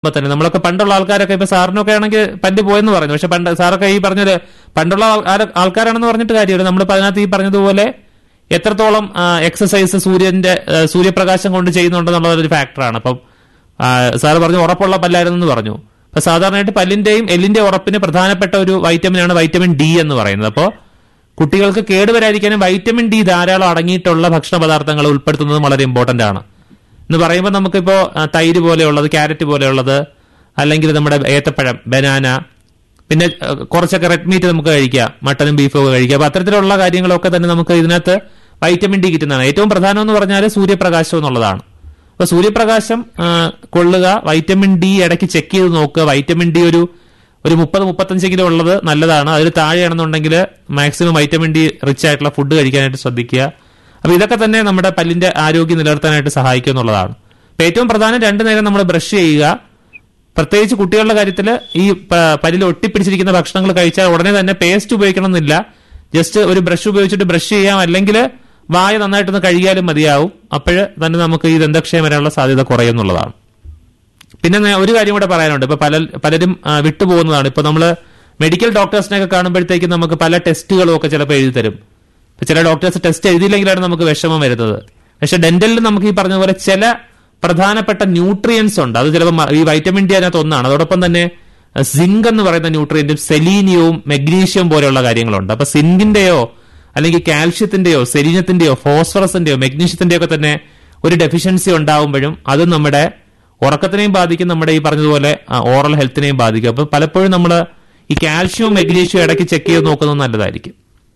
ഇപ്പൊ തന്നെ നമ്മളൊക്കെ പണ്ടുള്ള ആൾക്കാരൊക്കെ ഇപ്പൊ സാറിനൊക്കെ ആണെങ്കിൽ പല്ല് പോയെന്ന് പറഞ്ഞു പക്ഷെ പണ്ട് സാറൊക്കെ ഈ പറഞ്ഞത് പണ്ടുള്ള ആൾ- ആര- ആൾക്കാരാണെന്ന് പറഞ്ഞിട്ട് കാര്യമില്ല നമ്മൾ അതിനകത്ത് ഈ പറഞ്ഞതുപോലെ എത്രത്തോളം എക്സസൈസ് സൂര്യന്റെ ആ, സൂര്യപ്രകാശം കൊണ്ട് ചെയ്യുന്നുണ്ടെന്നുള്ളത് ഒരു ഫാക്ടറാണ് അപ്പം ആ, സാറ് പറഞ്ഞു ഉറപ്പുള്ള പല്ലായിരുന്നു എന്ന് പറഞ്ഞു അപ്പൊ സാധാരണയായിട്ട് പല്ലിന്റെയും എല്ലിന്റെ ഉറപ്പിന് പ്രധാനപ്പെട്ട ഒരു വൈറ്റമിനാണ് വൈറ്റമിൻ ഡി എന്ന് പറയുന്നത് അപ്പോൾ കുട്ടികൾക്ക് കേടുവരാതിരിക്കാനും വൈറ്റമിൻ ഡി ധാരാളം അടങ്ങിയിട്ടുള്ള ഭക്ഷണ പദാർത്ഥങ്ങൾ ഉൾപ്പെടുത്തുന്നതും വളരെ ഇമ്പോർട്ടന്റ് ആണ് എന്ന് പറയുമ്പോൾ നമുക്കിപ്പോ ആ, തൈര് പോലെയുള്ളത് ക്യാരറ്റ് പോലെയുള്ളത് അല്ലെങ്കിൽ നമ്മുടെ ഏത്തപ്പഴം ബനാന പിന്നെ ആ, കുറച്ചൊക്കെ റെഡ് മീറ്റ് നമുക്ക് കഴിക്കാം മട്ടനും ബീഫും ഒക്കെ കഴിക്കാം അപ്പൊ അത്തരത്തിലുള്ള കാര്യങ്ങളൊക്കെ തന്നെ നമുക്ക് ഇതിനകത്ത് വൈറ്റമിൻ ഡി കിട്ടുന്നതാണ് ഏറ്റവും പ്രധാനം എന്ന് പറഞ്ഞാൽ സൂര്യപ്രകാശം എന്നുള്ളതാണ് അപ്പൊ സൂര്യപ്രകാശം ആ, കൊള്ളുക വൈറ്റമിൻ ഡി ഇടയ്ക്ക് ചെക്ക് ചെയ്ത് നോക്കുക വൈറ്റമിൻ ഡി ഒരു ഒരു മുപ്പത് മുപ്പത്തഞ്ചെങ്കിലും ഉള്ളത് നല്ലതാണ് അതിൽ താഴെയാണെന്നുണ്ടെങ്കിൽ മാക്സിമം വൈറ്റമിൻ ഡി റിച്ച് ആയിട്ടുള്ള ഫുഡ് കഴിക്കാനായിട്ട് ശ്രദ്ധിക്കുക അപ്പൊ ഇതൊക്കെ തന്നെ നമ്മുടെ പല്ലിന്റെ ആരോഗ്യം നിലനിർത്താനായിട്ട് സഹായിക്കും എന്നുള്ളതാണ് അപ്പൊ ഏറ്റവും പ്രധാനം രണ്ടു നേരം നമ്മൾ ബ്രഷ് ചെയ്യുക പ്രത്യേകിച്ച് കുട്ടികളുടെ കാര്യത്തിൽ ഈ പ- പല്ലിൽ ഒട്ടിപ്പിടിച്ചിരിക്കുന്ന ഭക്ഷണങ്ങൾ കഴിച്ചാൽ ഉടനെ തന്നെ പേസ്റ്റ് ഉപയോഗിക്കണം എന്നില്ല ജസ്റ്റ് ഒരു ബ്രഷ് ഉപയോഗിച്ചിട്ട് ബ്രഷ് ചെയ്യാം അല്ലെങ്കിൽ വായ നന്നായിട്ടൊന്ന് കഴുകിയാലും മതിയാവും അപ്പോഴ് തന്നെ നമുക്ക് ഈ ദന്തക്ഷയം വരാനുള്ള സാധ്യത കുറയുന്നുള്ളതാണ് പിന്നെ നേ- ഒരു കാര്യം കൂടെ പറയാനുണ്ട് ഇപ്പൊ പല പലരും ആ, വിട്ടുപോകുന്നതാണ് ഇപ്പൊ നമ്മള് മെഡിക്കൽ ഡോക്ടേഴ്സിനെയൊക്കെ കാണുമ്പോഴത്തേക്കും നമുക്ക് പല ടെസ്റ്റുകളും ഒക്കെ ചിലപ്പോൾ എഴുതി തരും ഇപ്പൊ ചില ഡോക്ടേഴ്സ് ടെസ്റ്റ് എഴുതിയില്ലെങ്കിലാണ് നമുക്ക് വിഷമം വരുന്നത് പക്ഷെ ഡെന്റലിൽ നമുക്ക് ഈ പറഞ്ഞ പോലെ ചില പ്രധാനപ്പെട്ട ന്യൂട്രിയൻസ് ഉണ്ട് അത് ചിലപ്പോൾ മ- ഈ വൈറ്റമിൻ ഡി അതിനകത്ത് ഒന്നാണ് അതോടൊപ്പം തന്നെ സിങ്ക് എന്ന് പറയുന്ന ന്യൂട്രിയന്റും സെലീനിയവും മെഗ്നീഷ്യം പോലെയുള്ള കാര്യങ്ങളുണ്ട് അപ്പൊ സിങ്കിന്റെയോ അല്ലെങ്കിൽ കാൽഷ്യത്തിന്റെയോ സെലീനത്തിന്റെയോ ഫോസ്ഫറസിന്റെയോ മെഗ്നീഷ്യത്തിന്റെയോ ഒക്കെ തന്നെ ഒരു ഡെഫിഷ്യൻസി ഉണ്ടാവുമ്പോഴും അത് നമ്മുടെ ഉറക്കത്തിനെയും ബാധിക്കും നമ്മുടെ ഈ പറഞ്ഞതുപോലെ ഓറൽ ഹെൽത്തിനെയും ബാധിക്കും അപ്പൊ പലപ്പോഴും നമ്മൾ ഈ കാൽഷ്യവും മെഗ്നീഷ്യവും ഇടയ്ക്ക് ചെക്ക് ചെയ്ത് നോക്കുന്നത് നല്ലതായിരിക്കും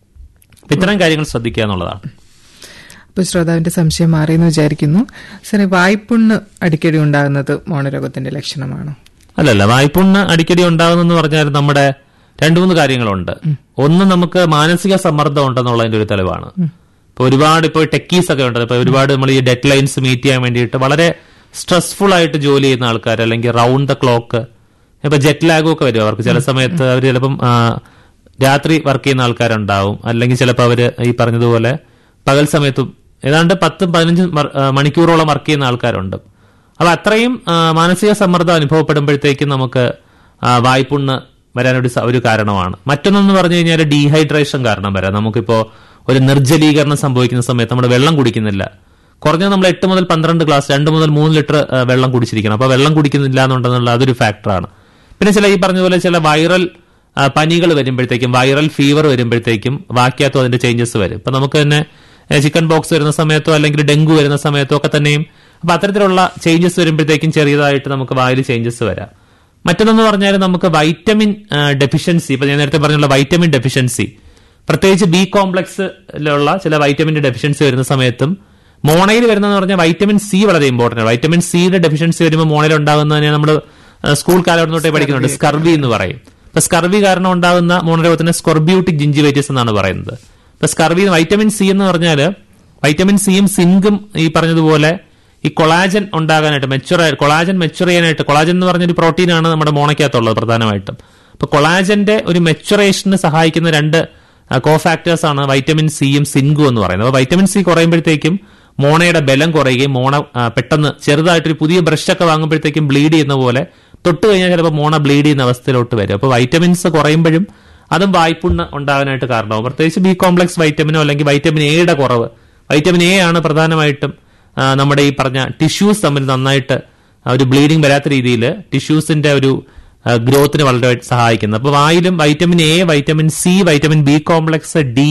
അപ്പൊ ഇത്തരം കാര്യങ്ങൾ ശ്രദ്ധിക്കുക എന്നുള്ളതാണ് അപ്പോൾ ശ്രോതാവിന്റെ സംശയം മാറിയെന്ന് വിചാരിക്കുന്നു സാറേ വായ്പുണ്ണ് അടിക്കടി ഉണ്ടാകുന്നത് മോണരോഗത്തിന്റെ ലക്ഷണമാണോ അല്ലല്ല വായ്പുണ്ണ് അടിക്കടി ഉണ്ടാകുന്നെന്ന് പറഞ്ഞാൽ നമ്മുടെ രണ്ടു മൂന്ന് കാര്യങ്ങളുണ്ട് ഒന്ന് നമുക്ക് മാനസിക സമ്മർദ്ദം ഉണ്ടെന്നുള്ളതിന്റെ ഒരു തെളിവാണ് ഇപ്പൊ ഒരുപാട് ഇപ്പോൾ ടെക്കീസ് ഒക്കെ ഉണ്ട് ഇപ്പൊ ഒരുപാട് നമ്മൾ ഈ ഡെഡ് ലൈൻസ് മീറ്റ് ചെയ്യാൻ വേണ്ടിയിട്ട് വളരെ സ്ട്രെസ്ഫുൾ ആയിട്ട് ജോലി ചെയ്യുന്ന ആൾക്കാർ അല്ലെങ്കിൽ റൗണ്ട് ദ ക്ലോക്ക് ഇപ്പൊ ജെറ്റ് ലാഗും ഒക്കെ വരും അവർക്ക് ചില സമയത്ത് അവർ ചിലപ്പം ആ, രാത്രി വർക്ക് ചെയ്യുന്ന ആൾക്കാരുണ്ടാവും അല്ലെങ്കിൽ ചിലപ്പോൾ അവര് ഈ പറഞ്ഞതുപോലെ പകൽ സമയത്തും ഏതാണ്ട് പത്തും പതിനഞ്ചും മർ- ആ, മണിക്കൂറോളം വർക്ക് ചെയ്യുന്ന ആൾക്കാരുണ്ട് അപ്പൊ അത്രയും ആ, മാനസിക സമ്മർദ്ദം അനുഭവപ്പെടുമ്പോഴത്തേക്കും നമുക്ക് ആ, വായ്പുണ്ണ് വരാനൊരു സ- ഒരു കാരണമാണ് മറ്റൊന്നെന്ന് പറഞ്ഞു കഴിഞ്ഞാൽ ഡീഹൈഡ്രേഷൻ കാരണം വരാം നമുക്കിപ്പോ ഒരു നിർജ്ജലീകരണം സംഭവിക്കുന്ന സമയത്ത് നമ്മൾ വെള്ളം കുടിക്കുന്നില്ല കുറഞ്ഞത് നമ്മൾ എട്ട് മുതൽ പന്ത്രണ്ട് ഗ്ലാസ് രണ്ട് മുതൽ മൂന്ന് ലിറ്റർ ആ, വെള്ളം കുടിച്ചിരിക്കണം അപ്പൊ വെള്ളം കുടിക്കുന്നില്ല എന്നുണ്ടെന്നുള്ള അതൊരു ഫാക്ടറാണ് പിന്നെ ചില ഈ പറഞ്ഞതുപോലെ ചില വൈറൽ പനികൾ വരുമ്പോഴത്തേക്കും വൈറൽ ഫീവർ വരുമ്പോഴത്തേക്കും വാക്യാത്തും അതിന്റെ ചേഞ്ചസ് വരും ഇപ്പൊ നമുക്ക് തന്നെ ചിക്കൻ ബോക്സ് വരുന്ന സമയത്തോ അല്ലെങ്കിൽ ഡെങ്കു വരുന്ന സമയത്തോ ഒക്കെ തന്നെയും അപ്പൊ അത്തരത്തിലുള്ള ചേഞ്ചസ് വരുമ്പോഴത്തേക്കും ചെറിയതായിട്ട് നമുക്ക് വായിൽ ചേഞ്ചസ് വരാം മറ്റൊന്നെന്ന് പറഞ്ഞാൽ നമുക്ക് വൈറ്റമിൻ ഡെഫിഷ്യൻസി ഇപ്പൊ ഞാൻ നേരത്തെ പറഞ്ഞുള്ള വൈറ്റമിൻ ഡെഫിഷ്യൻസി പ്രത്യേകിച്ച് ബി കോംപ്ലക്സിലുള്ള ചില വൈറ്റമിന്റെ ഡെഫിഷ്യൻസി വരുന്ന സമയത്തും മോണയിൽ വരുന്നതെന്ന് പറഞ്ഞാൽ വൈറ്റമിൻ സി വളരെ ഇമ്പോർട്ടന്റ് ആണ് വൈറ്റമിൻ സിയുടെ ഡെഫിഷ്യൻസി വരുമ്പോൾ മോണയിൽ ഉണ്ടാകുന്നതിനെ നമ്മൾ സ്കൂൾ കാലഘട്ടം തൊട്ടേ പഠിക്കുന്നുണ്ട് സ്കർവി എന്ന് പറയും ഇപ്പൊ സ്കർവി കാരണം ഉണ്ടാകുന്ന മോണരോഗത്തിന് സ്കോർബ്യൂട്ടിക് ജിഞ്ചിവൈറ്റിസ് എന്നാണ് പറയുന്നത് ഇപ്പൊ സ്കർവി വൈറ്റമിൻ സി എന്ന് പറഞ്ഞാൽ വൈറ്റമിൻ സിയും സിങ്കും ഈ പറഞ്ഞതുപോലെ ഈ കൊളാജൻ ഉണ്ടാകാനായിട്ട് മെച്ചുറ കൊളാജൻ മെച്ചുർ ചെയ്യാനായിട്ട് കൊളാജൻ എന്ന് പറഞ്ഞൊരു പ്രോട്ടീനാണ് നമ്മുടെ മോണയ്ക്കകത്തുള്ളത് പ്രധാനമായിട്ടും അപ്പൊ കൊളാജന്റെ ഒരു മെച്ചുറേഷന് സഹായിക്കുന്ന രണ്ട് കോഫാക്ടേഴ്സ് ആണ് വൈറ്റമിൻ സിയും സിങ്കും എന്ന് പറയുന്നത് അപ്പൊ വൈറ്റമിൻ സി കുറയുമ്പോഴത്തേക്കും മോണയുടെ ബലം കുറയുകയും മോണ ആ, പെട്ടെന്ന് ചെറുതായിട്ടൊരു പുതിയ ബ്രഷൊക്കെ വാങ്ങുമ്പോഴത്തേക്കും ബ്ലീഡ് ചെയ്യുന്ന പോലെ തൊട്ട് കഴിഞ്ഞാൽ ചിലപ്പോൾ മോണ ബ്ലീഡ് ചെയ്യുന്ന അവസ്ഥയിലോട്ട് വരും അപ്പോൾ വൈറ്റമിൻസ് കുറയുമ്പോഴും അതും വായ്പുണ്ണ് ഉണ്ടാകാനായിട്ട് കാരണമാവും പ്രത്യേകിച്ച് ബി കോംപ്ലക്സ് വൈറ്റമിനോ അല്ലെങ്കിൽ വൈറ്റമിൻ എയുടെ കുറവ് വൈറ്റമിൻ എ ആണ് പ്രധാനമായിട്ടും ആ, നമ്മുടെ ഈ പറഞ്ഞ ടിഷ്യൂസ് തമ്മിൽ നന്നായിട്ട് ആ, ഒരു ബ്ലീഡിംഗ് വരാത്ത രീതിയിൽ ടിഷ്യൂസിന്റെ ഒരു ഗ്രോത്തിന് വളരെ സഹായിക്കുന്നത് അപ്പോൾ വായിലും vitamin A vitamin C vitamin B complex D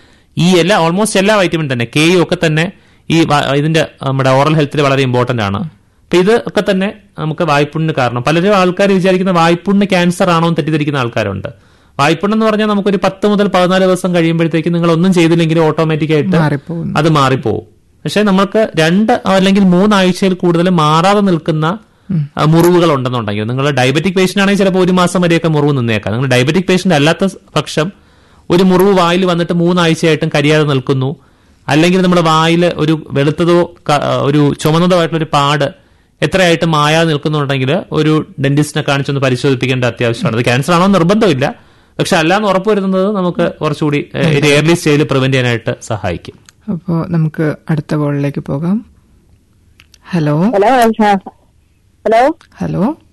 ഈ എല്ലാ ഓൾമോസ്റ്റ് എല്ലാ വൈറ്റമിൻ തന്നെ കെയും ഒക്കെ തന്നെ ഈ വ- ഇതിന്റെ നമ്മുടെ ഓറൽ ഹെൽത്തിൽ വളരെ ഇമ്പോർട്ടന്റ് ആണ് അപ്പൊ ഇത് ഒക്കെ തന്നെ നമുക്ക് വായ്പുണ്ണിന് കാരണം പലരും ആൾക്കാർ വിചാരിക്കുന്ന വായ്പുണ്ണ് ക്യാൻസർ ആണോ എന്ന് തെറ്റിദ്ധരിക്കുന്ന ആൾക്കാരുണ്ട് വായ്പുണ്ണ് എന്ന് പറഞ്ഞാൽ നമുക്കൊരു പത്ത് മുതൽ പതിനാല് ദിവസം കഴിയുമ്പോഴത്തേക്ക് നിങ്ങൾ ഒന്നും ചെയ്തില്ലെങ്കിലും ഓട്ടോമാറ്റിക് ആയിട്ട് മാറിപ്പോകുന്നു അത് മാറിപ്പോവും പക്ഷെ നമുക്ക് രണ്ട് അല്ലെങ്കിൽ മൂന്നാഴ്ചയിൽ കൂടുതൽ മാറാതെ നിൽക്കുന്ന ആ, മുറിവുകൾ ഉണ്ടെന്നുണ്ടെങ്കിൽ നിങ്ങൾ ഡയബറ്റിക് പേഷ്യന്റ് ആണെങ്കിൽ ചിലപ്പോൾ ഒരു മാസം വരെയൊക്കെ മുറിവ് നിന്നേക്കാം നിങ്ങൾ ഡയബറ്റിക് പേഷ്യന്റ് അല്ലാത്ത പക്ഷം ഒരു മുറിവ് വായിൽ വന്നിട്ട് മൂന്നാഴ്ചയായിട്ടും കരിയാതെ നിൽക്കുന്നു അല്ലെങ്കിൽ നമ്മുടെ വായിൽ ഒരു വെളുത്തതോ ക- ഒരു ചുമന്നതോ ആയിട്ടുള്ള ഒരു പാട് എത്രയായിട്ട് മായാതെ നിൽക്കുന്നുണ്ടെങ്കിൽ ഒരു ഡെന്റിസ്റ്റിനെ കാണിച്ചൊന്ന് പരിശോധിപ്പിക്കേണ്ട അത്യാവശ്യമാണ് അത് ക്യാൻസർ ആണോ എന്ന് നിർബന്ധമില്ല പക്ഷെ അല്ലാന്ന് ഉറപ്പുവരുന്നത് നമുക്ക് കുറച്ചുകൂടി എയർലി സ്റ്റേജിൽ പ്രിവെന്റ് ചെയ്യാനായിട്ട് സഹായിക്കും അപ്പോൾ നമുക്ക് അടുത്ത കോളിലേക്ക് പോകാം ഹലോ ഹലോ ഹലോ ഹലോ